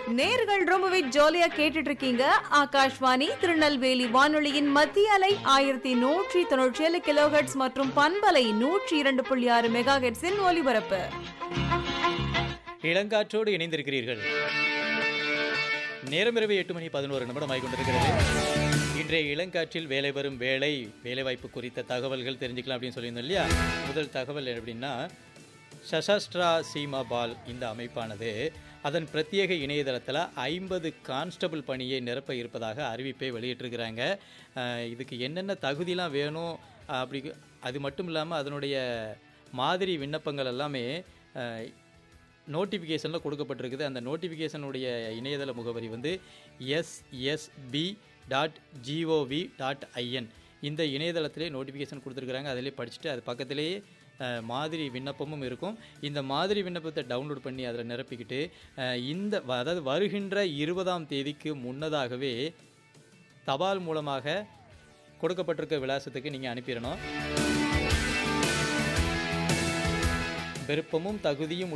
நேர்கள் ரொம்பவே ஜாலியா கேட்டுட்டு இருக்கீங்க ஆகாஷ்வாணி திருநெல்வேலி வானொலியின் மத்திய அலை ஆயிரத்தி நூற்றி தொண்ணூற்றி ஏழு கிலோஹெட்ஸ் மற்றும் பண்பலை நூற்றி இரண்டு புள்ளி ஆறு மெகா ஹெட்ஸின் ஒலிபரப்பு இளங்காற்றோடு இணைந்திருக்கிறீர்கள் நேரம் இரவு எட்டு மணி பதினோரு நிமிடம் ஆகி கொண்டிருக்கிறது இன்றைய இளங்காற்றில் வேலை வரும் வேலை வேலைவாய்ப்பு குறித்த தகவல்கள் தெரிஞ்சுக்கலாம் அப்படின்னு சொல்லியிருந்தோம் இல்லையா முதல் தகவல் எப்படின்னா சசஸ்ட்ரா சீமா பால் இந்த அமைப்பானது அதன் பிரத்யேக இணையதளத்தில் ஐம்பது கான்ஸ்டபிள் பணியை நிரப்ப இருப்பதாக அறிவிப்பை வெளியிட்டிருக்கிறாங்க அஹ் இதுக்கு என்னென்ன தகுதிலாம் வேணும் அப்படி அது மட்டும் இல்லாமல் அதனுடைய மாதிரி விண்ணப்பங்கள் எல்லாமே அஹ், நோட்டிஃபிகேஷனில் கொடுக்கப்பட்டிருக்குது அந்த நோட்டிஃபிகேஷனுடைய இணையதள முகவரி வந்து SSB dot GOV dot IN இந்த இணையதளத்திலே நோட்டிஃபிகேஷன் கொடுத்துருக்குறாங்க அதிலே படிச்சுட்டு அது பக்கத்திலேயே அஹ், மாதிரி விண்ணப்பமும் இருக்கும் இந்த மாதிரி விண்ணப்பத்தை டவுன்லோட் பண்ணி அதில் நிரப்பிக்கிட்டு அஹ், இந்த வ- அதாவது வருகின்ற இருபதாம் தேதிக்கு முன்னதாகவே தபால் மூலமாக கொடுக்கப்பட்டிருக்க விலாசத்துக்கு நீங்கள் அனுப்பிடணும் விருப்பமும் தகுதியும்